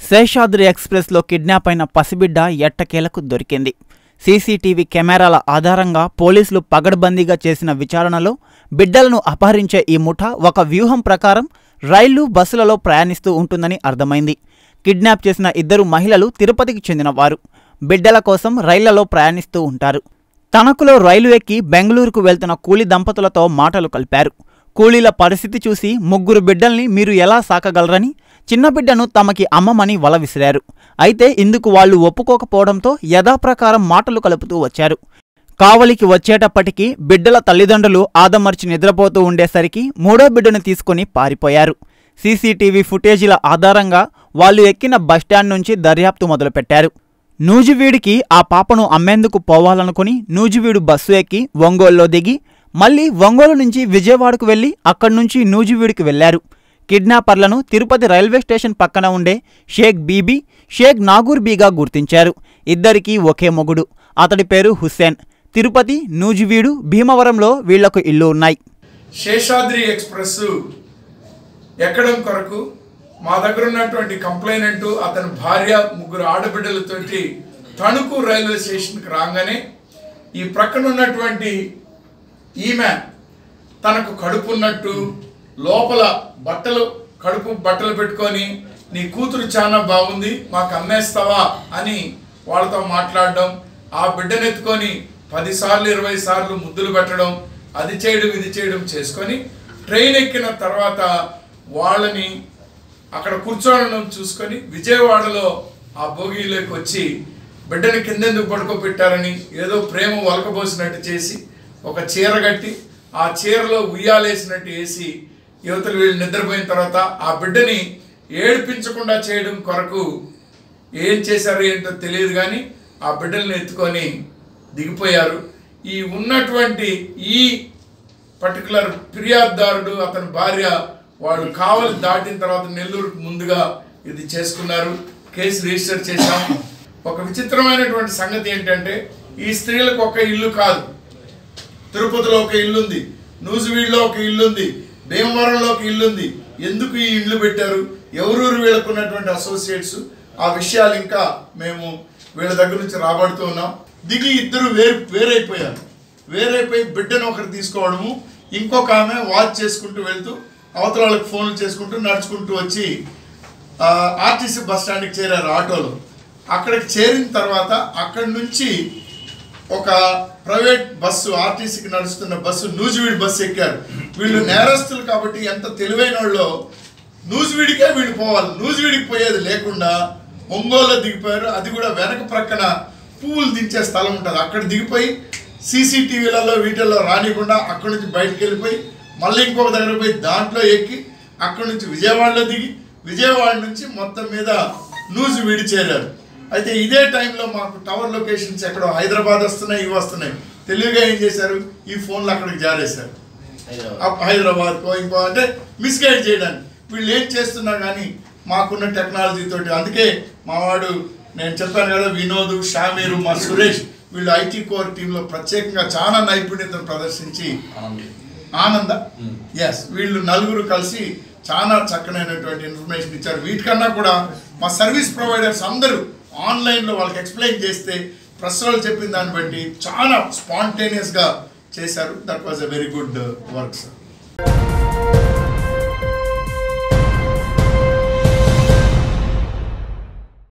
శేషాద్రి ఎక్స్ప్రెస్లో కిడ్నాప్ అయిన పసిబిడ్డ ఎట్టకేలకు దొరికింది సీసీటీవీ కెమెరాల ఆధారంగా పోలీసులు పగడ్బందీగా చేసిన విచారణలో బిడ్డలను అపహరించే ఈ ముఠ ఒక వ్యూహం ప్రకారం రైళ్లు బస్సులలో ప్రయాణిస్తూ ఉంటుందని అర్థమైంది కిడ్నాప్ చేసిన ఇద్దరు మహిళలు తిరుపతికి చెందినవారు బిడ్డల కోసం రైళ్లలో ప్రయాణిస్తూ ఉంటారు తణుకులో రైలు ఎక్కి బెంగళూరుకు వెళ్తున్న కూలి దంపతులతో మాటలు కలిపారు కూలీల పరిస్థితి చూసి ముగ్గురు బిడ్డల్ని మీరు ఎలా సాకగలరని చిన్న బిడ్డను తమకి అమ్మమని వల విసిరారు అయితే ఇందుకు వాళ్ళు ఒప్పుకోకపోవడంతో యథాప్రకారం మాటలు కలుపుతూ వచ్చారు కావలికి వచ్చేటప్పటికి బిడ్డల తల్లిదండ్రులు ఆదమర్చి నిద్రపోతూ ఉండేసరికి మూడో బిడ్డను తీసుకుని పారిపోయారు సీసీటీవీ ఫుటేజీల ఆధారంగా వాళ్ళు ఎక్కిన బస్టాండ్ నుంచి దర్యాప్తు మొదలుపెట్టారు నూజివీడికి ఆ పాపను అమ్మేందుకు పోవాలనుకుని నూజివీడు బస్సు ఎక్కి ఒంగోలులో దిగి మళ్ళీ ఒంగోలు నుంచి విజయవాడకు వెళ్లి అక్కడి నుంచి నూజివీడికి వెళ్లారు కిడ్నాపర్లను తిరుపతి రైల్వే స్టేషన్ పక్కన ఉండే షేక్ బీబీ షేక్ నాగూర్ బీగా గుర్తించారు ఇద్దరికీ ఒకే మొగుడు అతడి పేరు హుస్సేన్ తిరుపతి నూజివీడు భీమవరంలో వీళ్లకు ఇల్లు ఉన్నాయి శేషాద్రి ఎక్స్ప్రెస్ ఎక్కడం కొరకు మా దగ్గర ఉన్నటువంటి కంప్లైనెంట్ అతని భార్య ముగ్గురు ఆడబిడ్డలతోటి తణుకు రైల్వే స్టేషన్కి రాగానే ఈ ప్రక్కన ఉన్నటువంటి ఈమె తనకు కడుపు ఉన్నట్టు లోపల బట్టలు కడుపు బట్టలు పెట్టుకొని నీ కూతురు చాలా బాగుంది మాకు అమ్మేస్తావా అని వాళ్ళతో మాట్లాడడం ఆ బిడ్డనెత్తుకొని పదిసార్లు ఇరవై సార్లు ముద్దులు పెట్టడం అది చేయడం ఇది చేయడం చేసుకొని ట్రైన్ ఎక్కిన తర్వాత వాళ్ళని అక్కడ కూర్చోవడం చూసుకొని విజయవాడలో ఆ భోగిలోకి వచ్చి బిడ్డని కిందెందుకు పడుకోబెట్టారని ఏదో ప్రేమ వలకబోసినట్టు చేసి ఒక చీర కట్టి ఆ చీరలో ఉయ్యాలేసినట్టు వేసి యువతలు వీళ్ళు నిద్రపోయిన తర్వాత ఆ బిడ్డని ఏడిపించకుండా చేయడం కొరకు ఏం చేశారు ఏంటో తెలియదు కానీ ఆ బిడ్డల్ని ఎత్తుకొని దిగిపోయారు ఈ ఉన్నటువంటి ఈ పర్టికులర్ ఫిర్యాదుదారుడు అతని భార్య వాడు కావలి దాటిన తర్వాత నెల్లూరుకు ముందుగా ఇది చేసుకున్నారు కేసు రిజిస్టర్ చేశాం ఒక విచిత్రమైనటువంటి సంగతి ఏంటంటే ఈ స్త్రీలకు ఒక ఇల్లు కాదు తిరుపతిలో ఒక ఇల్లు ఉంది నూజివీడులో ఒక ఇల్లు ఉంది భీమవరంలో ఒక ఇల్లు ఉంది ఎందుకు ఈ ఇల్లు పెట్టారు ఎవరూరు వీళ్ళకు ఉన్నటువంటి అసోసియేట్స్ ఆ విషయాలు ఇంకా మేము వీళ్ళ దగ్గర నుంచి రాబడుతూ ఉన్నాం దిగి ఇద్దరు వేరు వేరైపోయారు వేరైపోయి బిడ్డను ఒకరు తీసుకోవడము ఇంకొక ఆమె వాచ్ చేసుకుంటూ వెళ్తూ అవతల వాళ్ళకి ఫోన్లు చేసుకుంటూ నడుచుకుంటూ వచ్చి ఆర్టీసీ బస్ స్టాండ్కి చేరారు ఆటోలో అక్కడికి చేరిన తర్వాత అక్కడి నుంచి ఒక ప్రైవేట్ బస్సు ఆర్టీసీకి నడుస్తున్న బస్సు నూజివీడి బస్సు ఎక్కారు వీళ్ళు నేరస్తులు కాబట్టి ఎంత తెలివైన వాళ్ళు నూజివీడికే వీళ్ళు పోవాలి నూజివీడికి పోయేది లేకుండా ఒంగోలులో దిగిపోయారు అది కూడా వెనక ప్రక్కన పువ్వులు దించే స్థలం ఉంటుంది అక్కడ దిగిపోయి సీసీటీవీలలో వీటిల్లో రానికుండా అక్కడి నుంచి బయటకు వెళ్ళిపోయి మళ్ళీ ఇంకొక దగ్గర పోయి దాంట్లో ఎక్కి అక్కడి నుంచి విజయవాడలో దిగి విజయవాడ నుంచి మొత్తం మీద నూజివీడి చేరారు అయితే ఇదే టైంలో మాకు టవర్ లొకేషన్స్ ఎక్కడో హైదరాబాద్ వస్తున్నాయి ఇవి వస్తున్నాయి తెలివిగా ఏం చేశారు ఈ ఫోన్లు అక్కడికి జారేశారు అప్ హైదరాబాద్కో ఇంకో అంటే మిస్గైడ్ చేయడానికి వీళ్ళు ఏం చేస్తున్నా కానీ మాకున్న టెక్నాలజీ తోటి అందుకే మావాడు నేను చెప్పాను కదా వినోద్ షామీరు మా సురేష్ వీళ్ళు ఐటీ కోర్ టీంలో ప్రత్యేకంగా చాలా నైపుణ్యతను ప్రదర్శించి ఆనంద ఎస్ వీళ్ళు నలుగురు కలిసి చాలా చక్కనైనటువంటి ఇన్ఫర్మేషన్ ఇచ్చారు వీటికన్నా కూడా మా సర్వీస్ ప్రొవైడర్స్ అందరూ ఆన్లైన్లో వాళ్ళకి ఎక్స్ప్లెయిన్ చేస్తే ప్రెస్ వాళ్ళు చెప్పిన దాన్ని బట్టి చాలా స్పాంటేనియస్గా చేశారు that was a very good work sir